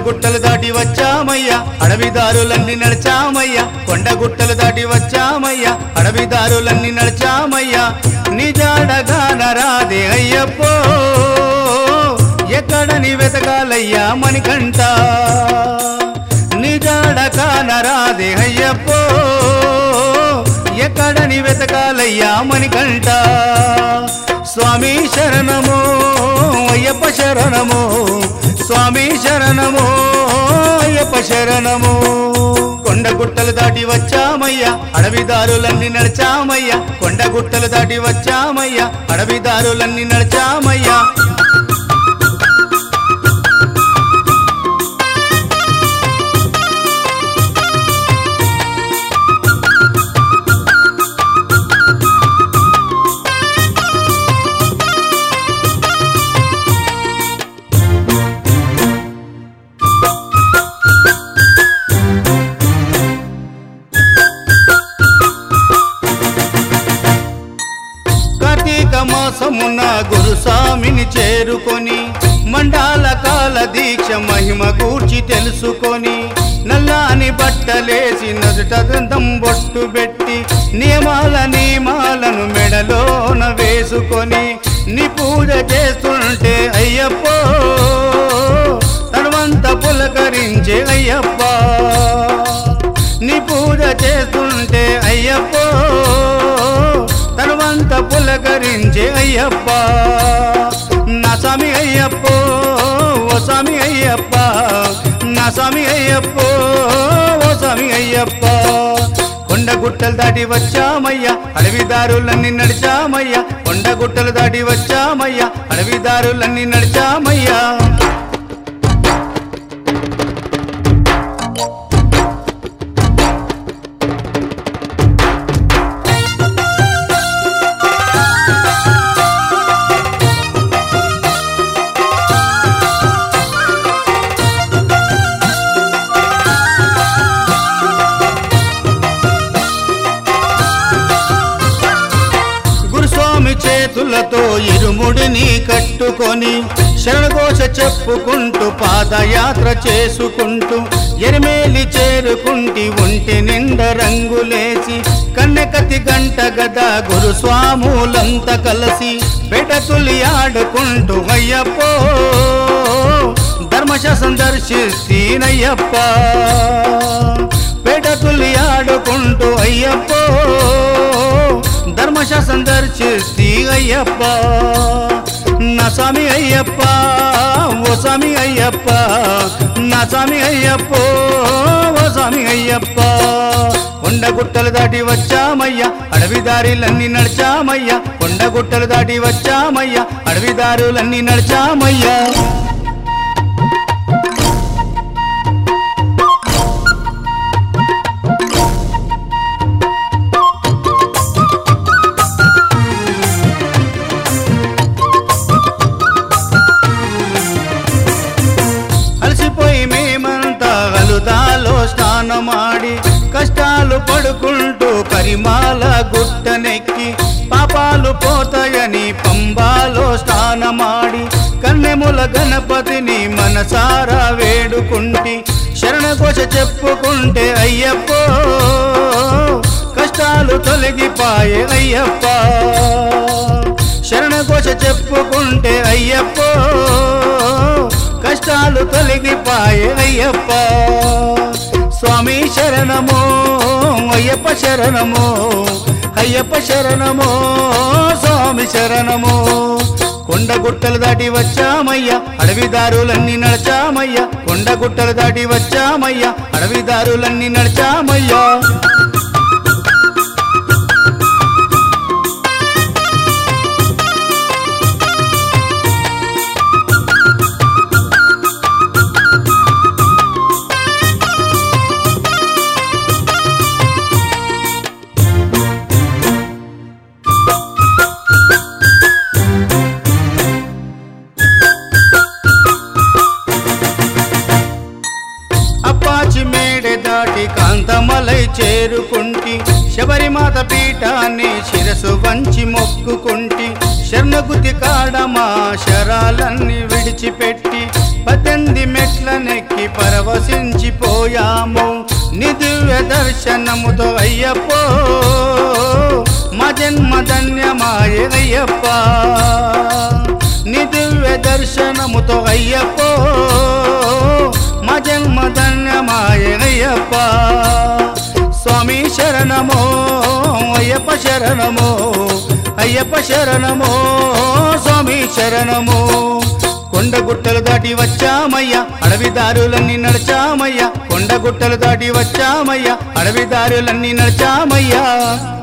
గుట్టలు దాటి వచ్చామయ్యా అడవిదారులన్నీ నడిచామయ్యా కొండ గుట్టలు దాటి వచ్చామయ్యా అడవిదారులన్నీ నడిచామయ్యా నిజాడగాన రాదే అయ్యప్పో ఎక్కడని వెతకాలయ్యా మణికంట నిజాడగాన రాదే అయ్యప్పో ఎక్కడని వెతకాలయ్యా మణికంట స్వామి శరణమో అయ్యప్ప శరణమో స్వామి శరణమో అయ్యప్ప శరణమో కొండ గుట్టలు దాటి వచ్చామయ్యా అడవిదారులన్నీ నడిచామయ్యా కొండ గుట్టలు దాటి వచ్చామయ్యా అడవిదారులన్నీ నడిచామయ్యా కార్తీక మాసమున గురుస్వామిని చేరుకొని మండాల కాల దీక్ష మహిమ గూర్చి తెలుసుకొని నల్లాని బట్టలేసి నదుట గ్రంథం బొట్టు పెట్టి నియమాల నియమాలను మెడలోన వేసుకొని నీ పూజ చేస్తుంటే అయ్యప్పో తనవంత పులకరించే అయ్యప్ప నీ పూజ చేస్తుంటే అయ్యప్పో తరువంత పులకరించే అయ్యప్ప నా స్వామి అయ్యప్పో ఓ స్వామి అయ్యప్ప నా స్వామి అయ్యప్పో ఓ స్వామి అయ్యప్ప కొండ గుట్టలు దాటి వచ్చామయ్యా అడవిదారులన్నీ నడిచామయ్యా కొండ గుట్టలు దాటి వచ్చామయ్యా అడవిదారులన్నీ నడిచామయ్యా గురుస్వామి చేతులతో ఇరుముడిని కట్టుకొని శరణఘోష చెప్పుకుంటూ పాదయాత్ర చేసుకుంటూ ఎరిమేలి చేరుకుంటి ఒంటి నిండ రంగులేసి కన్నెకతి గంట గద గురుస్వాములంతా కలిసి పెడతులి ఆడుకుంటూ అయ్యప్పో ధర్మశ సందర్శిస్తీనయ్యప్ప పెడతులి ఆడుకుంటూ అయ్యప్పో ధర్మశ సందర్శిస్తీ అయ్యప్ప నా స్వామి అయ్యప్ప ఓ స్వామి అయ్యప్ప నా స్వామి అయ్యప్ప ఓ స్వామి అయ్యప్ప కొండ గుట్టలు దాటి వచ్చామయ్యా అడవిదారులన్నీ నడిచామయ్యా కొండ గుట్టలు దాటి వచ్చామయ్యా అడవిదారులన్నీ నడిచామయ్యా అలసిపోయి మేమంతా అలుదాలో స్నానమాడి కష్టాలు పడుకుంటూ కరిమాల గుట్టనెక్కి పాపాలు పోతాయని పంబాలో స్నానమాడి కన్నెముల గణపతిని మనసారా వేడుకుంటి శరణఘోష చెప్పుకుంటే అయ్యప్పో కష్టాలు తొలగిపాయే అయ్యప్ప శరణఘోష చెప్పుకుంటే అయ్యప్పో కష్టాలు తొలగిపాయే అయ్యప్ప స్వామి శరణమో అయ్యప్ప శరణమో అయ్యప్ప శరణమో స్వామి శరణమో కొండ గుట్టలు దాటి వచ్చామయ్యా అడవిదారులన్నీ నడిచామయ్యా కొండ గుట్టలు దాటి వచ్చామయ్యా అడవిదారులన్నీ నడిచామయ్యా అప్పాచి మేడె దాటి కాంతమలై చేరుకుంటి శబరిమాత పీఠాన్ని శిరసు వంచి మొక్కుకుంటి శరణగుతి కాడమా శరాలన్నీ విడిచిపెట్టి పద్దెనిమిది మెట్ల నెక్కి పరవశించిపోయాము నీ దివ్య దర్శనముతో అయ్యప్పో మా జన్మ ధన్యమాయే అయ్యప్ప నీ దివ్య దర్శనముతో అయ్యప్పో మా జన్మ ధన్యమాయే అయ్యప్ప స్వామి శరణమో అయ్యప్ప శరణమో అయ్యప్ప శరణమో స్వామి శరణమో కొండ గుట్టలు దాటి వచ్చామయ్యా అడవి దారులన్నీ నడిచామయ్యా కొండ గుట్టలు దాటి వచ్చామయ్యా అడవి దారులన్నీ నడిచామయ్యా